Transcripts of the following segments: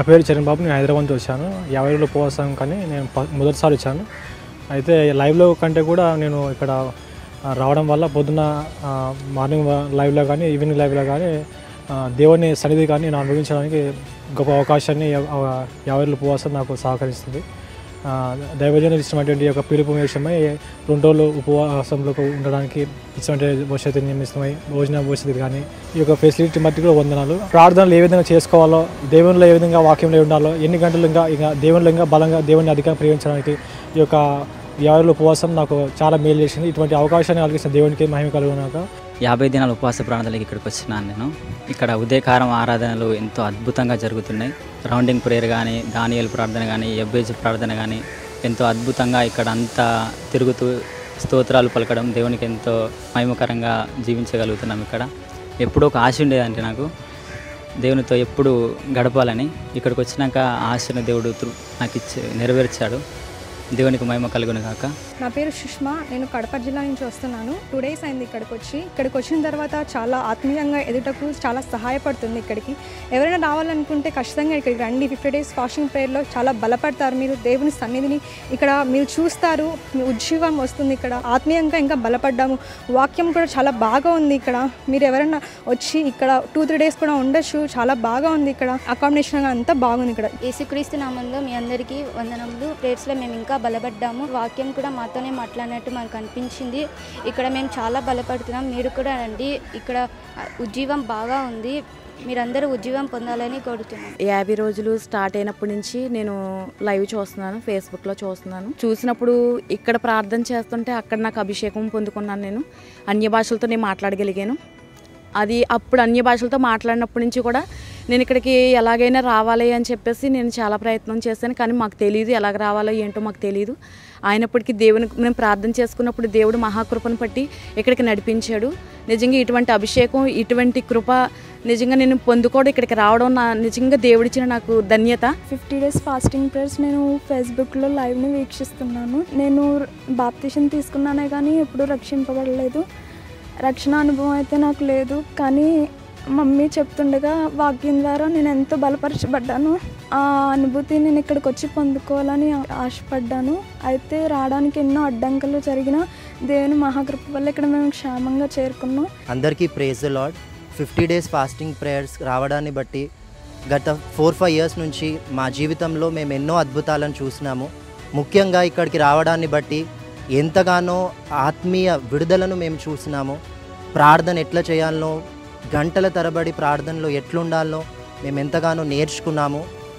పేరు చరణ్ బాబు నేను హైదరాబాద్ నుంచి వచ్చాను యాభై రోజులు ఉపవాసం కానీ నేను ప- మొదటిసారి వచ్చాను అయితే లైవ్లో కంటే కూడా నేను ఇక్కడ ఆ, రావడం వల్ల పొద్దున్న ఆ, మార్నింగ్ వ- లైవ్లో కానీ ఈవినింగ్ లైవ్లో కానీ ఆ, దేవుని సన్నిధి కానీ నేను అనుభవించడానికి గొప్ప అవకాశాన్ని యా- ఆ, యాభై రోజుల ఉపవాసం నాకు సహకరిస్తుంది ఆ, దైవజనం ఇచ్చినటువంటి యొక్క పిలుపు విషయమై రెండు రోజులు ఉపవాసంలో ఉండడానికి ఇచ్చినటువంటి వసతి నియమిస్తమై భోజన వసతి కానీ ఈ యొక్క ఫెసిలిటీ బట్టి కూడా వందనాలు ప్రార్థనలు ఏ విధంగా చేసుకోవాలో దేవునిలో ఏ విధంగా వాక్యంలో ఉండాలో ఎన్ని గంటలు ఇంకా ఇంకా దేవునిలో ఇంకా బలంగా దేవుని అధికంగా ప్రేమించడానికి ఈ యొక్క యాభై ఉపవాసం నాకు చాలా మేలు చేసింది ఇటువంటి అవకాశాన్ని కలిగిన దేవునికి మహిమ కలుగునాక యాభై దినాల ఉపవాస ప్రార్థనలకు ఇక్కడికి వచ్చినాను నేను ఇక్కడ ఉదయకారం ఆరాధనలు ఎంతో అద్భుతంగా జరుగుతున్నాయి రౌండింగ్ ప్రేయర్ కానీ దానియల్ ప్రార్థన కానీ ఎబ్బేజ్ ప్రార్థన కానీ ఎంతో అద్భుతంగా ఇక్కడ అంతా తిరుగుతూ స్తోత్రాలు పలకడం దేవునికి ఎంతో మహిమకరంగా జీవించగలుగుతున్నాం ఇక్కడ ఎప్పుడో ఒక ఆశ ఉండేదంటే నాకు దేవునితో ఎప్పుడు గడపాలని ఇక్కడికి వచ్చినాక ఆ ఆశను దేవుడు తృ- నాకు ఇచ్చి నెరవేర్చాడు దేవునికి మహిమ కలుగును కాక నా పేరు సుష్మా నేను కడప జిల్లా నుంచి వస్తున్నాను టూ డేస్ అయింది ఇక్కడికి వచ్చి ఇక్కడికి వచ్చిన తర్వాత చాలా ఆత్మీయంగా ఎదుటకు చాలా సహాయపడుతుంది ఇక్కడికి ఎవరైనా రావాలనుకుంటే ఖచ్చితంగా ఇక్కడికి రండి ఫిఫ్టీ డేస్ ఫాస్టింగ్ ప్రేయర్లో చాలా బలపడతారు మీరు దేవుని సన్నిధిని ఇక్కడ మీరు చూస్తారు మీ ఉజ్జీవం వస్తుంది ఇక్కడ ఆత్మీయంగా ఇంకా బలపడ్డాము వాక్యం కూడా చాలా బాగా ఉంది ఇక్కడ మీరు ఎవరైనా వచ్చి ఇక్కడ టూ త్రీ డేస్ కూడా ఉండొచ్చు చాలా బాగా ఉంది ఇక్కడ అకామిడేషన్ అంతా బాగుంది ఇక్కడ యేసుక్రీస్తు నామంలో మీ అందరికీ వందనములు ప్రేయర్స్లో మేము ఇంకా బలపడ్డాము వాక్యం కూడా మాతోనే మాట్లాడినట్టు మాకు అనిపించింది ఇక్కడ మేము చాలా బలపడుతున్నాం మీరు కూడా రండి ఇక్కడ ఉజ్జీవం బాగా ఉంది మీరందరూ ఉజ్జీవం పొందాలని కోరుతున్నాం యాభై రోజులు స్టార్ట్ అయినప్పటి నుంచి నేను లైవ్ చూస్తున్నాను ఫేస్బుక్లో చూస్తున్నాను చూసినప్పుడు ఇక్కడ ప్రార్థన చేస్తుంటే అక్కడ నాకు అభిషేకం పొందుకున్నాను నేను అన్య భాషలతో నేను మాట్లాడగలిగాను అది అప్పుడు అన్య భాషలతో మాట్లాడినప్పటి నుంచి కూడా నేను ఇక్కడికి ఎలాగైనా రావాలి అని చెప్పేసి నేను చాలా ప్రయత్నం చేశాను కానీ మాకు తెలియదు ఎలాగ రావాలో ఏంటో మాకు తెలియదు అయినప్పటికీ దేవుని మేము ప్రార్థన చేసుకున్నప్పుడు దేవుడు మహాకృపను పట్టి ఇక్కడికి నడిపించాడు నిజంగా ఇటువంటి అభిషేకం ఇటువంటి కృప నిజంగా నేను పొందుకోవడం ఇక్కడికి రావడం నా నిజంగా దేవుడిచ్చిన నాకు ధన్యత ఫిఫ్టీ డేస్ ఫాస్టింగ్ ప్రేయర్స్ నేను ఫేస్బుక్లో లైవ్ని వీక్షిస్తున్నాను నేను బాప్తిషన్ తీసుకున్నానే కానీ ఎప్పుడూ రక్షింపబడలేదు రక్షణ అనుభవం అయితే నాకు లేదు కానీ మమ్మీ చెప్తుండగా వాక్యం ద్వారా నేను ఎంతో బలపరచబడ్డాను ఆ అనుభూతి నేను ఇక్కడికి వచ్చి పొందుకోవాలని ఆశపడ్డాను అయితే రావడానికి ఎన్నో అడ్డంకులు జరిగిన దేవుని మహాకృప వల్ల ఇక్కడ మేము క్షేమంగా చేరుకున్నాం అందరికీ praise Lord fifty days fasting prayers రావడాన్ని బట్టి గత ఫోర్ ఫైవ్ ఇయర్స్ నుంచి మా జీవితంలో మేము ఎన్నో అద్భుతాలను చూసినాము ముఖ్యంగా ఇక్కడికి రావడాన్ని బట్టి ఎంతగానో ఆత్మీయ విడుదలను మేము చూసినాము ప్రార్థన ఎట్లా చేయాలనో గంటల తరబడి ప్రార్థనలో ఎట్లుండాలనో మేము ఎంతగానో నేర్చుకున్నాము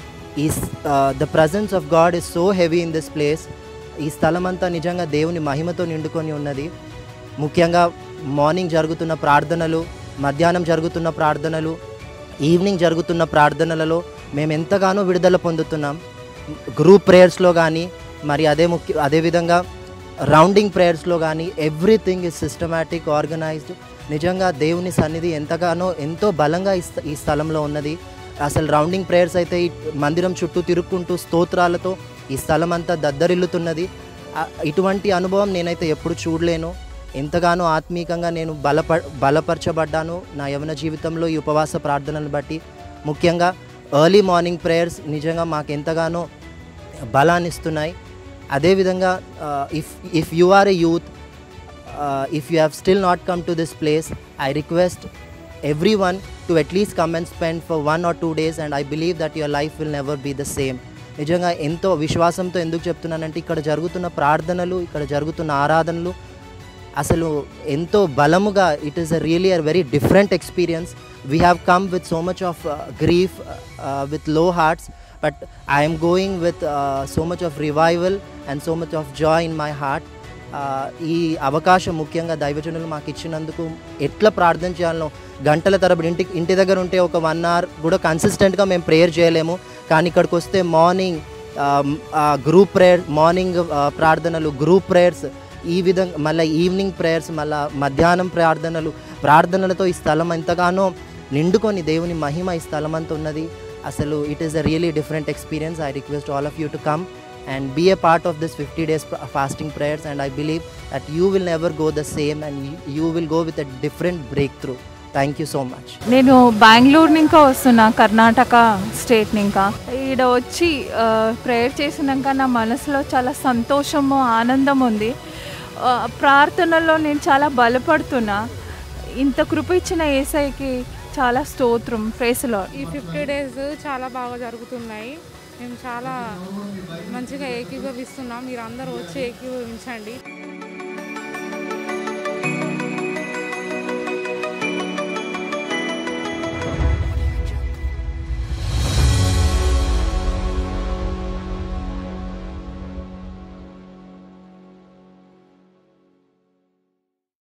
ఈ the presence of God is so heavy in this place ఈ స్థలం అంతా నిజంగా దేవుని మహిమతో నిండుకొని ఉన్నది ముఖ్యంగా మార్నింగ్ జరుగుతున్న ప్రార్థనలు మధ్యాహ్నం జరుగుతున్న ప్రార్థనలు ఈవినింగ్ జరుగుతున్న ప్రార్థనలలో మేము ఎంతగానో విడుదల పొందుతున్నాం గ్రూప్ ప్రేయర్స్లో కానీ మరి అదే ముఖ్య అదేవిధంగా రౌండింగ్ ప్రేయర్స్లో కానీ ఎవ్రీథింగ్ ఇస్ సిస్టమాటిక్ ఆర్గనైజ్డ్ నిజంగా దేవుని సన్నిధి ఎంతగానో ఎంతో బలంగా ఈ స్థ- ఈ స్థలంలో ఉన్నది అసలు రౌండింగ్ ప్రేయర్స్ అయితే ఈ మందిరం చుట్టూ తిరుక్కుంటూ స్తోత్రాలతో ఈ స్థలం అంతా దద్దరిల్లుతున్నది ఆ- ఇటువంటి అనుభవం నేనైతే ఎప్పుడు చూడలేను ఎంతగానో ఆత్మీకంగా నేను బలప బలపరచబడ్డాను నా యవన జీవితంలో ఈ ఉపవాస ప్రార్థనలను బట్టి ముఖ్యంగా ఎర్లీ మార్నింగ్ ప్రేయర్స్ నిజంగా మాకు ఎంతగానో బలాన్ని ఇస్తున్నాయి అదేవిధంగా if if you are a youth if you have still not come to this place I request every one to at least come and spend for one or two days and I believe that your life will never be the same నిజంగా ఎంతో విశ్వాసంతో ఎందుకు చెప్తున్నానంటే ఇక్కడ జరుగుతున్న ప్రార్థనలు ఇక్కడ జరుగుతున్న ఆరాధనలు అసలు ఎంతో బలముగా it is a really a very different experience we have come with so much of grief with low hearts but I'm going with so much of revival and so much of joy in my heart ఈ అవకాశం ముఖ్యంగా దైవజనులు మాకు ఇచ్చినందుకు ఎట్లా ప్రార్థన చేయాలనో గంటల తరబడి ఇంటి ఇంటి దగ్గర ఉంటే ఒక వన్ అవర్ కూడా కన్సిస్టెంట్గా మేము ప్రేయర్ చేయలేము కానీ ఇక్కడికి వస్తే మార్నింగ్ గ్రూప్ ప్రేయర్ మార్నింగ్ ప్రార్థనలు గ్రూప్ ప్రేయర్స్ ఈ విధంగా మళ్ళీ ఈవినింగ్ ప్రేయర్స్ మళ్ళీ మధ్యాహ్నం ప్రార్థనలు ప్రార్థనలతో ఈ స్థలం ఎంతగానో నిండుకొని దేవుని మహిమ ఈ స్థలం అంతా ఉన్నది అసలు it is a really different experience I request all of you to come and be a part of this 50 days pr- fasting prayers and i believe that you will never go the same and you, you will go with a different breakthrough thank you so much నేను బెంగళూరు ఇంకా వస్తున్నా Karnataka state ఇంకా ఈడ వచ్చి prayer చేసినాక నా మనసులో చాలా సంతోషము ఆనందం ఉంది ఆ, ప్రార్థనలో నేను చాలా బలపడుతున్నా ఇంత కృప ఇచ్చిన ఏసైకి చాలా స్తోత్రం ప్రేసలో ఈ ఫిఫ్టీ డేస్ చాలా బాగా జరుగుతున్నాయి మేము చాలా మంచిగా ఏకీభవిస్తున్నాం మీరు అందరూ వచ్చి ఏకీభవించండి